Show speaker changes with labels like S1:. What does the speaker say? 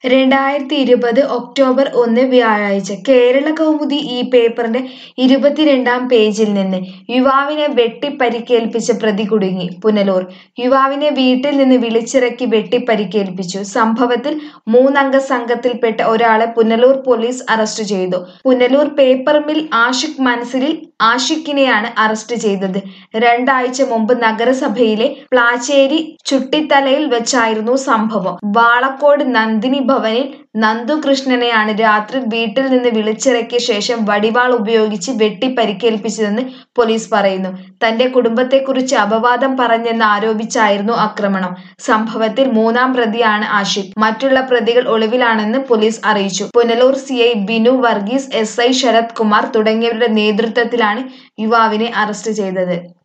S1: രണ്ടായിരത്തി ഇരുപത് ഒക്ടോബർ ഒന്ന് വ്യാഴാഴ്ച കേരള കൗമുദി ഈ പേപ്പറിന്റെ ഇരുപത്തിരണ്ടാം പേജിൽ നിന്ന് യുവാവിനെ വെട്ടിപ്പരിക്കേൽപ്പിച്ച പ്രതി കുടുങ്ങി പുനലൂർ യുവാവിനെ വീട്ടിൽ നിന്ന് വിളിച്ചിറക്കി വെട്ടിപ്പരിക്കേൽപ്പിച്ചു സംഭവത്തിൽ മൂന്നംഗ സംഘത്തിൽപ്പെട്ട ഒരാളെ പുനലൂർ പോലീസ് അറസ്റ്റ് ചെയ്തു പുനലൂർ പേപ്പർ മിൽ ആഷിഖ് മൻസിലിൽ ആഷിഖിനെയാണ് അറസ്റ്റ് ചെയ്തത് രണ്ടാഴ്ച മുമ്പ് നഗരസഭയിലെ പ്ലാച്ചേരി ചുട്ടിത്തലയിൽ വെച്ചായിരുന്നു സംഭവം വാളക്കോട് നന്ദിനി ഭവനിൽ നന്ദു കൃഷ്ണനെയാണ് രാത്രി വീട്ടിൽ നിന്ന് വിളിച്ചിറക്കിയ ശേഷം വടിവാൾ ഉപയോഗിച്ച് വെട്ടി പരിക്കേൽപ്പിച്ചതെന്ന് പോലീസ് പറയുന്നു തന്റെ കുടുംബത്തെക്കുറിച്ച് അപവാദം പറഞ്ഞെന്ന് ആരോപിച്ചായിരുന്നു ആക്രമണം സംഭവത്തിൽ മൂന്നാം പ്രതിയാണ് ആഷിഖ് മറ്റുള്ള പ്രതികൾ ഒളിവിലാണെന്ന് പോലീസ് അറിയിച്ചു Punalur C I Binu Varghese S I Sarath Kumar തുടങ്ങിയവരുടെ നേതൃത്വത്തിലാണ് യുവാവിനെ അറസ്റ്റ് ചെയ്തത്